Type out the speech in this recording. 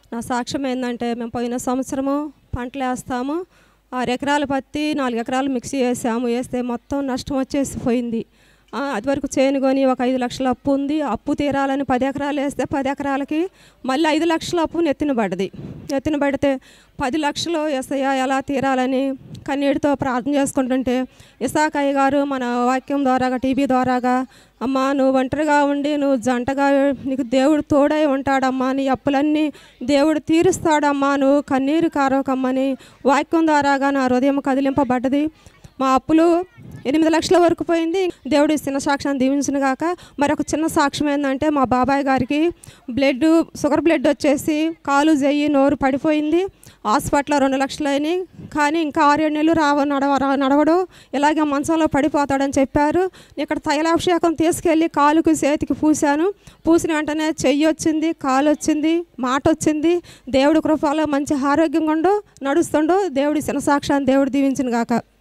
నా సాక్ష్యం ఏంటంటే మేము పోయిన సంవత్సరము పంటలు వేస్తాము ఆరు ఎకరాల పత్తి నాలుగు ఎకరాలు మిక్సీ వేసాము వేస్తే మొత్తం నష్టం వచ్చేసి పోయింది ఆ, అది వరకు చేను కొని ఒక ఐదు లక్షల అప్పు ఉంది అప్పు తీరాలని పది ఎకరాలు వేస్తే పది ఎకరాలకి మళ్ళీ ఐదు లక్షల అప్పు నెత్తిన పడ్డది నెత్తిన పడితే పది లక్షలు ఎస్ఐయా ఎలా తీరాలని కన్నీటితో ప్రార్థన చేసుకుంటుంటే ఇసాకయ్య గారు మన వాక్యం ద్వారాగా టీవీ ద్వారాగా అమ్మా నువ్వు ఒంటరిగా ఉండి నువ్వు జంటగా నీకు దేవుడు తోడై ఉంటాడమ్మా నీ అప్పులన్నీ దేవుడు తీరుస్తాడమ్మా నువ్వు కన్నీరు కారకమ్మని వాక్యం ద్వారాగా నా హృదయం కదిలింపబడ్డది మా అప్పులు ఎనిమిది లక్షల వరకు పోయింది దేవుడు ఇస్తున్న సాక్ష్యాన్ని దీవించిన గాక మరొక చిన్న సాక్ష్యం ఏంటంటే మా బాబాయ్ గారికి బ్లడ్ షుగర్ బ్లడ్ వచ్చేసి కాలు జెయ్యి నోరు పడిపోయింది హాస్పిటల్లో రెండు లక్షలు అయినాయి కానీ ఇంకా ఆరేడు నెలలు రావ నడవ రా- నడవడు ఇలాగే మంచంలో పడిపోతాడని చెప్పారు ఇక్కడ తైలాభిషేకం తీసుకెళ్ళి కాలుకు చేతికి పూశాను పూసిన వెంటనే చెయ్యి వచ్చింది కాలు వచ్చింది మాట వచ్చింది దేవుడి కృపలో మంచి ఆరోగ్యంగా ఉండు నడుస్తుండు దేవుడి శిన సాక్ష్యాన్ని దేవుడు దీవించిన గాక